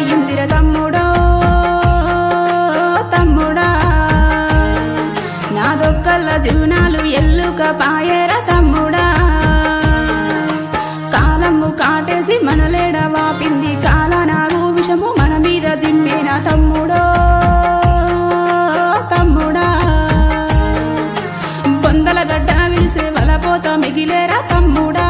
సెరువయ్యిందిర తమ్ముడో తమ్ముడా నాదొక్కల్ల జీవనాలు ఎల్లుక పాయర తమ్ముడా కాలము కాటేసి మనలేడ వాపింది కాలనాగు విషము మన మీద జిమ్మేన తమ్ముడో తమ్ముడా బొందల గడ్డ విలిసే వలపోత మిగిలేరా తమ్ముడా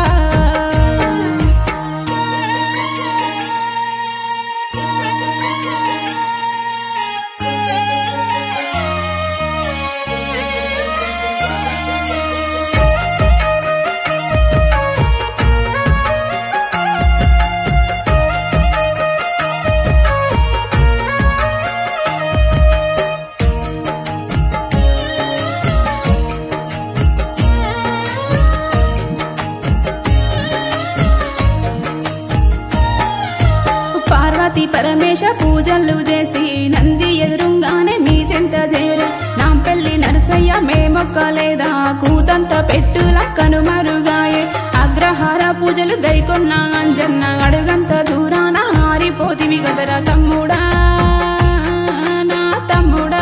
పార్వతి పరమేశ పూజలు చేసి నంది ఎదురుగానే మీ చెంత చేర నా పెళ్లి నరసయ్య మేమొక్కలేదా కూతంత పెట్టుల కనుమరుగాయే అగ్రహార పూజలు గైకొన్న అంజన్న అడుగంత దూరాన ఆరిపోతివి కదరా తమ్ముడా నా తమ్ముడా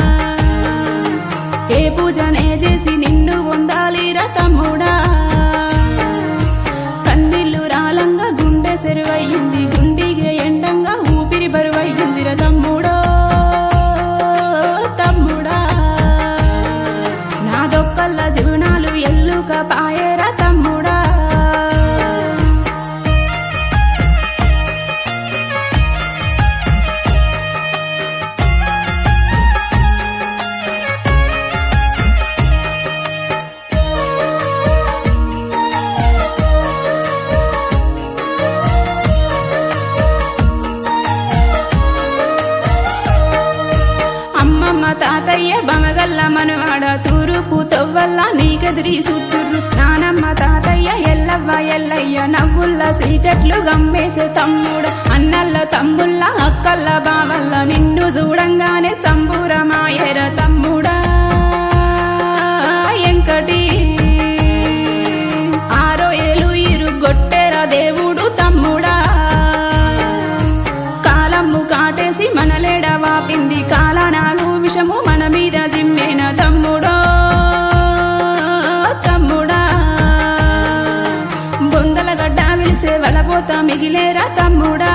ఏ పూజనే చేసి నిన్ను పొందాలిరా తమ్ముడా కన్నీళ్ళు రాలంగా గుండె సెరువయ్యింది గుండిగే ఎండంగా ఊపిరి బరువయ్యిందిర తమ్ముడో తమ్ముడా నాదొక్కల్ల జీవనాలు ఎల్లుక పాయరా తమ్ముడా అమ్మమ్మ తాతయ్య బమగల్ల మనవాడ తూరుపు తొవ్వల్ల నీకెదిరి సుత్తుర్రు నానమ్మ తాతయ్య ఎల్లవ్వ ఎల్లయ్య నవ్వుల్ల సీకట్లు గమ్మేసే తమ్ముడ అన్నల్ల తమ్ముళ్ళ అక్కల్ల బావల్ల నిన్ను చూడంగానే సంబూరమాయర తమ్ముడా ఎంకటి ఆరో ఏలు ఇరుగొట్టెర దేవుడు తమ్ముడా కాలము కాటేసి మనలేడ వాపింది కాలనాగు విషము మన మీద జిమ్మేన తమ్ముడో తమ్ముడా బొందల గడ్డ విలిసే వలపోత మిగిలేరా తమ్ముడా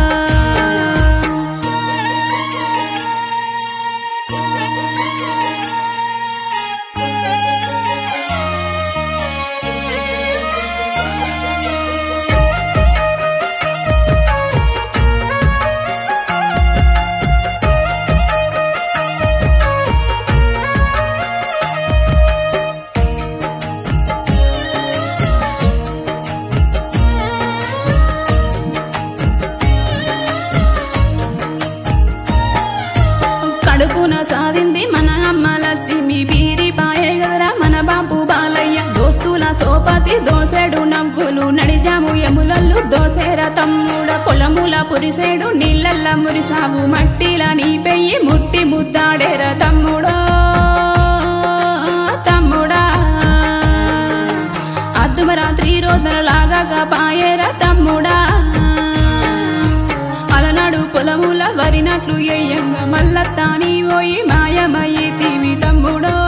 కడుపున సాధింది మన అమ్మ లక్ష్మి బీరి పాయే గదరా మన బాపు బాలయ్య దోస్తుల సోపతి దోసెడు నవ్వులు నడిజాము ఎములల్లు దోసేర తమ్ముడ పొలముల పురిసేడు నీళ్ళల్ల మురిసాగు మట్టిల నీ పెయ్యి ముట్టి ముద్దాడేర తమ్ముడో తమ్ముడా అద్దుమరాత్రి రోజున లాగా పాయేర తమ్ముడా అలనాడు పొలముల వరినట్లు ఎయ్యంగా మల్లత్తాని పోయి మాయమయ్యి తీవి తమ్ముడో